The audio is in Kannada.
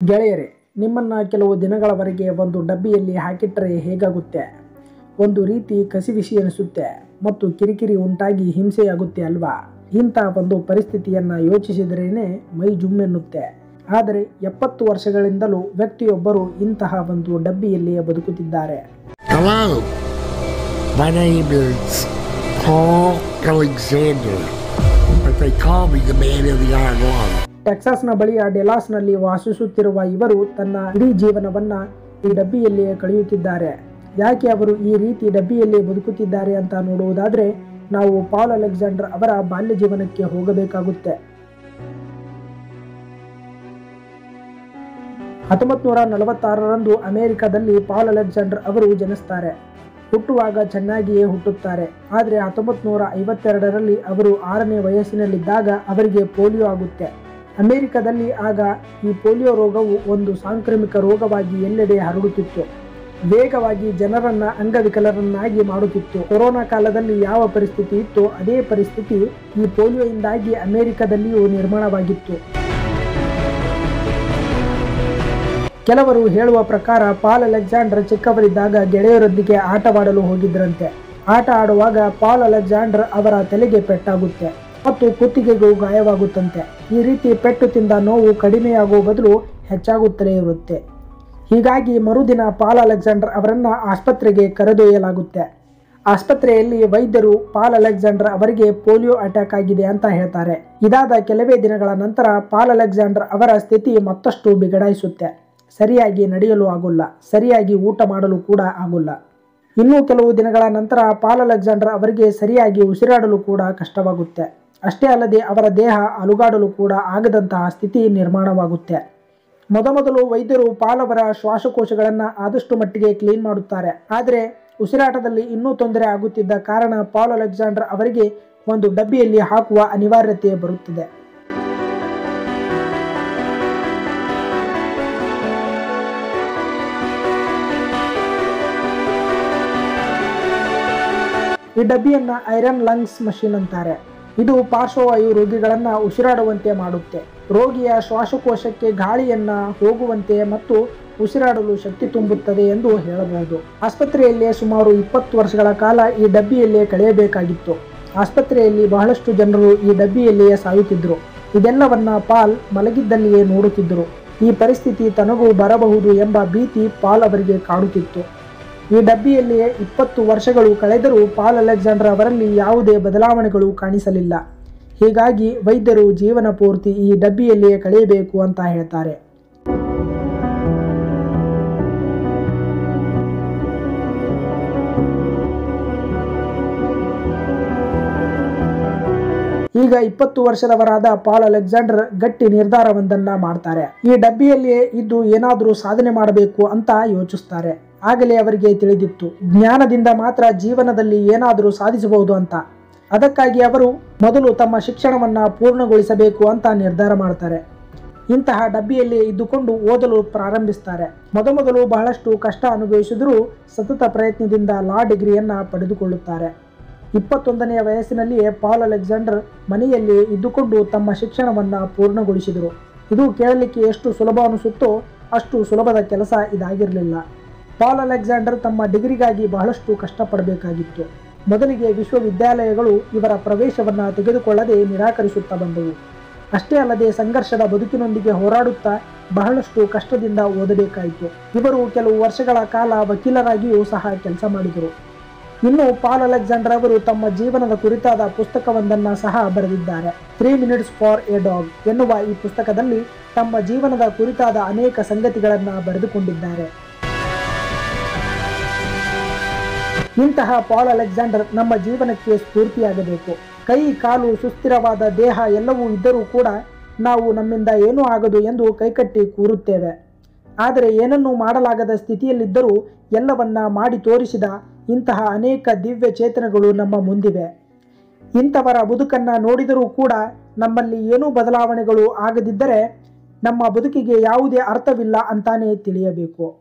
ಗೆಳೆಯರೇ ನಿಮ್ಮನ್ನು ಕೆಲವು ದಿನಗಳವರೆಗೆ ಒಂದು ಡಬ್ಬಿಯಲ್ಲಿ ಹಾಕಿಟ್ಟರೆ ಹೇಗಾಗುತ್ತೆ ಒಂದು ರೀತಿ ಕಸಿವಿಸಿ ಅನಿಸುತ್ತೆ ಮತ್ತು ಕಿರಿಕಿರಿ ಉಂಟಾಗಿ ಹಿಂಸೆಯಾಗುತ್ತೆ ಅಲ್ವಾ ಇಂಥ ಒಂದು ಪರಿಸ್ಥಿತಿಯನ್ನು ಯೋಚಿಸಿದರೇನೆ ಮೈ ಜುಮ್ಮೆನ್ನುತ್ತೆ ಆದರೆ ಎಪ್ಪತ್ತು ವರ್ಷಗಳಿಂದಲೂ ವ್ಯಕ್ತಿಯೊಬ್ಬರು ಇಂತಹ ಒಂದು ಡಬ್ಬಿಯಲ್ಲಿಯೇ ಬದುಕುತ್ತಿದ್ದಾರೆ Hello, my name is Paul Alexander, but they call me the man in the iron lung. ಟೆಕ್ಸಾಸ್ನ ಬಳಿಯ ಡೆಲಾಸ್ನಲ್ಲಿ ವಾಸಿಸುತ್ತಿರುವ ಇವರು ತನ್ನ ಇಡೀ ಜೀವನವನ್ನ ಈ ಡಬ್ಬಿಯಲ್ಲಿಯೇ ಕಳೆಯುತ್ತಿದ್ದಾರೆ ಯಾಕೆ ಅವರು ಈ ರೀತಿ ಡಬ್ಬಿಯಲ್ಲಿ ಬದುಕುತ್ತಿದ್ದಾರೆ ಅಂತ ನೋಡುವುದಾದ್ರೆ ನಾವು ಪಾಲ್ ಅಲೆಕ್ಸಾಂಡರ್ ಅವರ ಬಾಲ್ಯ ಜೀವನಕ್ಕೆ ಹೋಗಬೇಕಾಗುತ್ತೆ ಹತ್ತೊಂಬತ್ತು ನೂರ ನಲವತ್ತಾರರಂದು ಅಮೆರಿಕದಲ್ಲಿ ಪಾಲ್ ಅಲೆಕ್ಸಾಂಡರ್ ಅವರು ಜನಿಸ್ತಾರೆ ಹುಟ್ಟುವಾಗ ಚೆನ್ನಾಗಿಯೇ ಹುಟ್ಟುತ್ತಾರೆ ಆದರೆ ಹತ್ತೊಂಬತ್ತು ನೂರ ಐವತ್ತೆರಡರಲ್ಲಿ ಅವರು ಆರನೇ ವಯಸ್ಸಿನಲ್ಲಿದ್ದಾಗ ಅವರಿಗೆ ಪೋಲಿಯೋ ಆಗುತ್ತೆ ಅಮೆರಿಕದಲ್ಲಿ ಆಗ ಈ ಪೋಲಿಯೋ ರೋಗವು ಒಂದು ಸಾಂಕ್ರಾಮಿಕ ರೋಗವಾಗಿ ಎಲ್ಲೆಡೆ ಹರಡುತ್ತಿತ್ತು ವೇಗವಾಗಿ ಜನರನ್ನ ಅಂಗವಿಕಲರನ್ನಾಗಿ ಮಾಡುತ್ತಿತ್ತು ಕೊರೋನಾ ಕಾಲದಲ್ಲಿ ಯಾವ ಪರಿಸ್ಥಿತಿ ಇತ್ತೋ ಅದೇ ಪರಿಸ್ಥಿತಿ ಈ ಪೋಲಿಯೋಯಿಂದಾಗಿ ಅಮೆರಿಕದಲ್ಲಿಯೂ ನಿರ್ಮಾಣವಾಗಿತ್ತು ಕೆಲವರು ಹೇಳುವ ಪ್ರಕಾರ ಪಾಲ್ ಅಲೆಕ್ಸಾಂಡರ್ ಚಿಕ್ಕವರಿದ್ದಾಗ ಗೆಳೆಯರೊಂದಿಗೆ ಆಟವಾಡಲು ಹೋಗಿದ್ರಂತೆ ಆಟ ಆಡುವಾಗ ಪಾಲ್ ಅಲೆಕ್ಸಾಂಡರ್ ಅವರ ತಲೆಗೆ ಪೆಟ್ಟಾಗುತ್ತೆ ಮತ್ತು ಕುತ್ತಿಗೆಗೂ ಗಾಯವಾಗುತ್ತಂತೆ ಈ ರೀತಿ ಪೆಟ್ಟು ತಿಂದ ನೋವು ಕಡಿಮೆಯಾಗುವ ಬದಲು ಹೆಚ್ಚಾಗುತ್ತಲೇ ಇರುತ್ತೆ ಹೀಗಾಗಿ ಮರುದಿನ ಪಾಲ್ ಅಲೆಕ್ಸಾಂಡರ್ ಅವರನ್ನ ಆಸ್ಪತ್ರೆಗೆ ಕರೆದೊಯ್ಯಲಾಗುತ್ತೆ ಆಸ್ಪತ್ರೆಯಲ್ಲಿ ವೈದ್ಯರು ಪಾಲ್ ಅಲೆಕ್ಸಾಂಡರ್ ಅವರಿಗೆ ಪೋಲಿಯೋ ಅಟ್ಯಾಕ್ ಆಗಿದೆ ಅಂತ ಹೇಳ್ತಾರೆ ಇದಾದ ಕೆಲವೇ ದಿನಗಳ ನಂತರ ಪಾಲ್ ಅಲೆಕ್ಸಾಂಡರ್ ಅವರ ಸ್ಥಿತಿ ಮತ್ತಷ್ಟು ಬಿಗಡಾಯಿಸುತ್ತೆ ಸರಿಯಾಗಿ ನಡೆಯಲು ಆಗೋಲ್ಲ ಸರಿಯಾಗಿ ಊಟ ಮಾಡಲು ಕೂಡ ಆಗೋಲ್ಲ ಇನ್ನೂ ಕೆಲವು ದಿನಗಳ ನಂತರ ಪಾಲ್ ಅಲೆಕ್ಸಾಂಡರ್ ಅವರಿಗೆ ಸರಿಯಾಗಿ ಉಸಿರಾಡಲು ಕೂಡ ಕಷ್ಟವಾಗುತ್ತೆ ಅಷ್ಟೇ ಅಲ್ಲದೆ ಅವರ ದೇಹ ಅಲುಗಾಡಲು ಕೂಡ ಆಗದಂತಹ ಸ್ಥಿತಿ ನಿರ್ಮಾಣವಾಗುತ್ತೆ ಮೊದಮೊದಲು ವೈದ್ಯರು ಪಾಲ್ ಅವರ ಶ್ವಾಸಕೋಶಗಳನ್ನು ಆದಷ್ಟು ಮಟ್ಟಿಗೆ ಕ್ಲೀನ್ ಮಾಡುತ್ತಾರೆ ಆದರೆ ಉಸಿರಾಟದಲ್ಲಿ ಇನ್ನೂ ತೊಂದರೆ ಆಗುತ್ತಿದ್ದ ಕಾರಣ ಪಾಲ್ ಅಲೆಕ್ಸಾಂಡರ್ ಅವರಿಗೆ ಒಂದು ಡಬ್ಬಿಯಲ್ಲಿ ಹಾಕುವ ಅನಿವಾರ್ಯತೆ ಬರುತ್ತದೆ ಈ ಡಬ್ಬಿಯನ್ನ ಐರನ್ ಲಂಗ್ಸ್ ಮಷಿನ್ ಅಂತಾರೆ ಇದು ಪಾರ್ಶ್ವವಾಯು ರೋಗಿಗಳನ್ನ ಉಸಿರಾಡುವಂತೆ ಮಾಡುತ್ತೆ ರೋಗಿಯ ಶ್ವಾಸಕೋಶಕ್ಕೆ ಗಾಳಿಯನ್ನ ಹೋಗುವಂತೆ ಮತ್ತು ಉಸಿರಾಡಲು ಶಕ್ತಿ ತುಂಬುತ್ತದೆ ಎಂದು ಹೇಳಬಹುದು ಆಸ್ಪತ್ರೆಯಲ್ಲೇ ಸುಮಾರು ಇಪ್ಪತ್ತು ವರ್ಷಗಳ ಕಾಲ ಈ ಡಬ್ಬಿಯಲ್ಲೇ ಕಳೆಯಬೇಕಾಗಿತ್ತು ಆಸ್ಪತ್ರೆಯಲ್ಲಿ ಬಹಳಷ್ಟು ಜನರು ಈ ಡಬ್ಬಿಯಲ್ಲಿಯೇ ಸಾಯುತ್ತಿದ್ದರು ಇದೆಲ್ಲವನ್ನ ಪಾಲ್ ಮಲಗಿದ್ದಲ್ಲಿಯೇ ನೋಡುತ್ತಿದ್ದರು ಈ ಪರಿಸ್ಥಿತಿ ತನಗೂ ಬರಬಹುದು ಎಂಬ ಭೀತಿ ಪಾಲ್ ಅವರಿಗೆ ಕಾಡುತ್ತಿತ್ತು ಈ ಡಬ್ಬಿಯಲ್ಲಿಯೇ ಇಪ್ಪತ್ತು ವರ್ಷಗಳು ಕಳೆದರೂ ಪಾಲ್ ಅಲೆಕ್ಸಾಂಡರ್ ಅವರಲ್ಲಿ ಯಾವುದೇ ಬದಲಾವಣೆಗಳು ಕಾಣಿಸಲಿಲ್ಲ ಹೀಗಾಗಿ ವೈದ್ಯರು ಜೀವನ ಪೂರ್ತಿ ಈ ಡಬ್ಬಿಯಲ್ಲಿಯೇ ಕಳೆಯಬೇಕು ಅಂತ ಹೇಳ್ತಾರೆ ಈಗ ಇಪ್ಪತ್ತು ವರ್ಷದವರಾದ ಪಾಲ್ ಅಲೆಕ್ಸಾಂಡರ್ ಗಟ್ಟಿ ನಿರ್ಧಾರವೊಂದನ್ನ ಮಾಡ್ತಾರೆ ಈ ಡಬ್ಬಿಯಲ್ಲಿಯೇ ಇದ್ದು ಏನಾದರೂ ಸಾಧನೆ ಮಾಡಬೇಕು ಅಂತ ಯೋಚಿಸ್ತಾರೆ ಆಗಲೇ ಅವರಿಗೆ ತಿಳಿದಿತ್ತು ಜ್ಞಾನದಿಂದ ಮಾತ್ರ ಜೀವನದಲ್ಲಿ ಏನಾದರೂ ಸಾಧಿಸಬಹುದು ಅಂತ ಅದಕ್ಕಾಗಿ ಅವರು ಮೊದಲು ತಮ್ಮ ಶಿಕ್ಷಣವನ್ನ ಪೂರ್ಣಗೊಳಿಸಬೇಕು ಅಂತ ನಿರ್ಧಾರ ಮಾಡ್ತಾರೆ ಇಂತಹ ಡಬ್ಬಿಯಲ್ಲಿ ಇದ್ದುಕೊಂಡು ಓದಲು ಪ್ರಾರಂಭಿಸ್ತಾರೆ ಮೊದಮೊದಲು ಬಹಳಷ್ಟು ಕಷ್ಟ ಅನುಭವಿಸಿದರೂ ಸತತ ಪ್ರಯತ್ನದಿಂದ ಲಾ ಡಿಗ್ರಿಯನ್ನ ಪಡೆದುಕೊಳ್ಳುತ್ತಾರೆ ಇಪ್ಪತ್ತೊಂದನೆಯ ವಯಸ್ಸಿನಲ್ಲಿಯೇ ಪಾಲ್ ಅಲೆಕ್ಸಾಂಡರ್ ಮನೆಯಲ್ಲಿ ಇದ್ದುಕೊಂಡು ತಮ್ಮ ಶಿಕ್ಷಣವನ್ನ ಪೂರ್ಣಗೊಳಿಸಿದರು ಇದು ಕೇಳಲಿಕ್ಕೆ ಎಷ್ಟು ಸುಲಭ ಅನಿಸುತ್ತೋ ಅಷ್ಟು ಸುಲಭದ ಕೆಲಸ ಇದಾಗಿರಲಿಲ್ಲ ಪಾಲ್ ಅಲೆಕ್ಸಾಂಡರ್ ತಮ್ಮ ಡಿಗ್ರಿಗಾಗಿ ಬಹಳಷ್ಟು ಕಷ್ಟಪಡಬೇಕಾಗಿತ್ತು ಮೊದಲಿಗೆ ವಿಶ್ವವಿದ್ಯಾಲಯಗಳು ಇವರ ಪ್ರವೇಶವನ್ನು ತೆಗೆದುಕೊಳ್ಳದೆ ನಿರಾಕರಿಸುತ್ತಾ ಬಂದವು ಅಷ್ಟೇ ಅಲ್ಲದೆ ಸಂಘರ್ಷದ ಬದುಕಿನೊಂದಿಗೆ ಹೋರಾಡುತ್ತಾ ಬಹಳಷ್ಟು ಕಷ್ಟದಿಂದ ಓದಬೇಕಾಯಿತು ಇವರು ಕೆಲವು ವರ್ಷಗಳ ಕಾಲ ವಕೀಲರಾಗಿಯೂ ಸಹ ಕೆಲಸ ಮಾಡಿದರು ಇನ್ನು ಪಾಲ್ ಅಲೆಕ್ಸಾಂಡರ್ ಅವರು ತಮ್ಮ ಜೀವನದ ಕುರಿತಾದ ಪುಸ್ತಕವೊಂದನ್ನ ಸಹ ಬರೆದಿದ್ದಾರೆ three minutes for a dog ಎನ್ನುವ ಈ ಪುಸ್ತಕದಲ್ಲಿ ತಮ್ಮ ಜೀವನದ ಕುರಿತಾದ ಅನೇಕ ಸಂಗತಿಗಳನ್ನು ಬರೆದುಕೊಂಡಿದ್ದಾರೆ ಇಂತಹ ಪಾಲ್ ಅಲೆಕ್ಸಾಂಡರ್ ನಮ್ಮ ಜೀವನಕ್ಕೆ ಸ್ಫೂರ್ತಿಯಾಗಬೇಕು ಕೈ ಕಾಲು ಸುಸ್ಥಿರವಾದ ದೇಹ ಎಲ್ಲವೂ ಇದ್ದರೂ ಕೂಡ ನಾವು ನಮ್ಮಿಂದ ಏನೂ ಆಗದು ಎಂದು ಕೈಕಟ್ಟಿ ಕೂರುತ್ತೇವೆ ಆದರೆ ಏನನ್ನೂ ಮಾಡಲಾಗದ ಸ್ಥಿತಿಯಲ್ಲಿದ್ದರೂ ಎಲ್ಲವನ್ನ ಮಾಡಿ ತೋರಿಸಿದ ಇಂತಹ ಅನೇಕ ದಿವ್ಯ ಚೇತನಗಳು ನಮ್ಮ ಮುಂದಿವೆ ಇಂಥವರ ಬದುಕನ್ನು ನೋಡಿದರೂ ಕೂಡ ನಮ್ಮಲ್ಲಿ ಏನೂ ಬದಲಾವಣೆಗಳು ಆಗದಿದ್ದರೆ ನಮ್ಮ ಬದುಕಿಗೆ ಯಾವುದೇ ಅರ್ಥವಿಲ್ಲ ಅಂತಾನೆ ತಿಳಿಯಬೇಕು